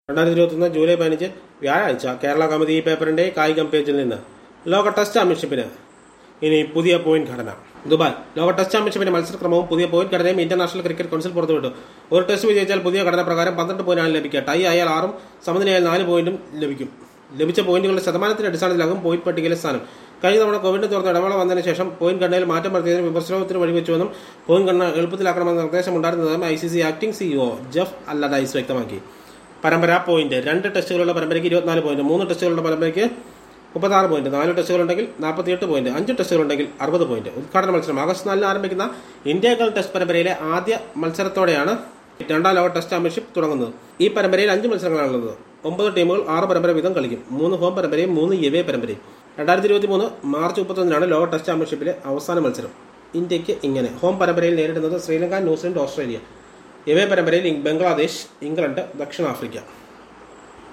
രണ്ടായിരത്തി ഇരുപത്തൊന്ന് ജൂലൈ പതിനഞ്ച് വ്യാഴാഴ്ച കേരള കമ്മിറ്റി ഈ പേപ്പറിന്റെ കായികം പേജിൽ നിന്ന് ലോക ടെസ്റ്റ് ചാമ്പ്യൻഷിപ്പിന് ഇനി പുതിയ പോയിന്റ് ഘടന ദുബായ് ലോക ടെസ്റ്റ് ചാമ്പ്യൻഷിപ്പിന്റെ മത്സരക്രമവും പുതിയ പോയിന്റ് ഘടനയും ഇന്റർനാഷണൽ ക്രിക്കറ്റ് കൌൺസിൽ പുറത്തുവിട്ടു ഒരു ടെസ്റ്റ് വിജയിച്ചാൽ പുതിയ ഘടന പ്രകാരം പന്ത്രണ്ട് പോയിന്റാണ് ലഭിക്കുക ടൈ ആയാൽ ആറും സമനിലയാൽ നാല് പോയിന്റും ലഭിക്കും ലഭിച്ച പോയിന്റുകളുടെ ശതമാനത്തിന്റെ അടിസ്ഥാനത്തിലാകും പോയിന്റ് പട്ടികയിലെ സ്ഥാനം കഴിഞ്ഞ തവണ കോവിഡിനെ തുടർന്ന് ഇടവേള വന്നതിന് ശേഷം പോയിന്റ് ഘടനയിൽ മാറ്റം വരുത്തിയതിന് വിമർശനത്തിന് വഴിവെച്ചുവെന്നും പോയിന്റ് ഘടന എളുപ്പത്തിലാക്കണമെന്ന നിർദ്ദേശമുണ്ടായിരുന്നതും I C C acting CEO Geoff Allardice വ്യക്തമാക്കി പരമ്പര പോയിന്റ് രണ്ട് ടെസ്റ്റുകളുള്ള പരമ്പരയ്ക്ക് ഇരുപത്തിനാല് പോയിന്റ് മൂന്ന് ടെസ്റ്റുകളുടെ പരമ്പരയ്ക്ക് മുപ്പത്താറ് പോയിന്റ് നാല് ടെസ്റ്റുകളുണ്ടെങ്കിൽ നാൽപ്പത്തിയെട്ട് പോയിന്റ് അഞ്ച് ടെസ്റ്റുകളുണ്ടെങ്കിൽ അറുപത് പോയിന്റ് ഉദ്ഘാടന മത്സരം ആഗസ്റ്റ് നാലിന് ആരംഭിക്കുന്ന ഇന്ത്യകൾ ടെസ്റ്റ് പരമ്പരയിലെ ആദ്യ മത്സരത്തോടെയാണ് രണ്ടാം ലോക ടെസ്റ്റ് ചാമ്പ്യൻഷിപ്പ് തുടങ്ങുന്നത് ഈ പരമ്പരയിൽ അഞ്ച് മത്സരങ്ങളാണുള്ളത് ഒമ്പത് ടീമുകൾ ആറ് പരമ്പര വീതം കളിക്കും മൂന്ന് ഹോം പരമ്പരയും മൂന്ന് എവേ പരമ്പരയും രണ്ടായിരത്തി ഇരുപത്തി മൂന്ന് മാർച്ച് മുപ്പത്തൊന്നിനാണ് ലോക ടെസ്റ്റ് ചാമ്പ്യൻഷിപ്പിലെ അവസാന മത്സരം ഇന്ത്യക്ക് ഇങ്ങനെ ഹോം പരമ്പരയിൽ നേരിടുന്നത് ശ്രീലങ്ക ന്യൂസിലൻഡ് ഓസ്ട്രേലിയ എവേ പരമ്പരയിൽ ബംഗ്ലാദേശ് ഇംഗ്ലണ്ട് ദക്ഷിണാഫ്രിക്ക